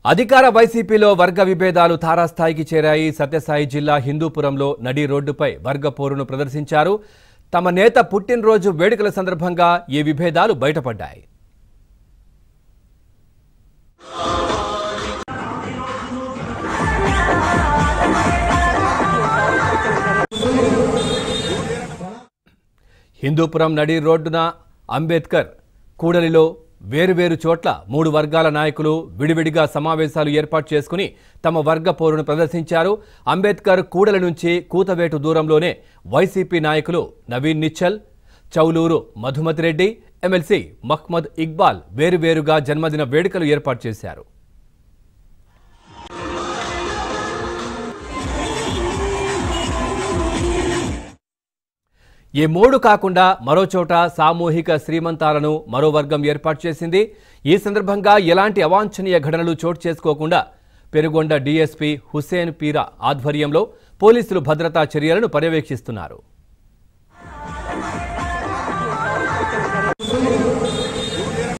అధికార వైసీపీలో వర్గ విభేదాలు తారాస్థాయికి చేరాయి సత్యసాయి జిల్లా హిందూపురంలో నడి రోడ్డుపై వర్గ పోరును ప్రదర్శించారు తమ నేత పుట్టినరోజు వేడుకల సందర్భంగా ఈ విభేదాలు బయటపడ్డాయి హిందూపురం నడి రోడ్డున అంబేద్కర్ కూడలిలో వేరువేరు చోట్ల మూడు వర్గాల నాయకులు విడివిడిగా సమావేశాలు ఏర్పాటు చేసుకుని తమ వర్గ పోరును ప్రదర్శించారు అంబేద్కర్ కూడలి నుంచి కూతవేటు దూరంలోనే వైసీపీ నాయకులు నవీన్ నిచ్చల్ చౌలూరు మధుమతి రెడ్డి ఎమ్మెల్సీ మహ్మద్ ఇక్బాల్ వేరువేరుగా జన్మదిన వేడుకలు ఏర్పాటు చేశారు ఈ మూడు కాకుండా మరో చోట సామూహిక శ్రీమంతాలను మరో వర్గం ఏర్పాటు చేసింది ఈ సందర్భంగా ఎలాంటి అవాంఛనీయ ఘటనలు చోటు చేసుకోకుండా పెరుగొండ డీఎస్పీ హుసేన్ పీరా ఆధ్వర్యంలో పోలీసులు భద్రతా చర్యలను పర్యవేక్షిస్తున్నారు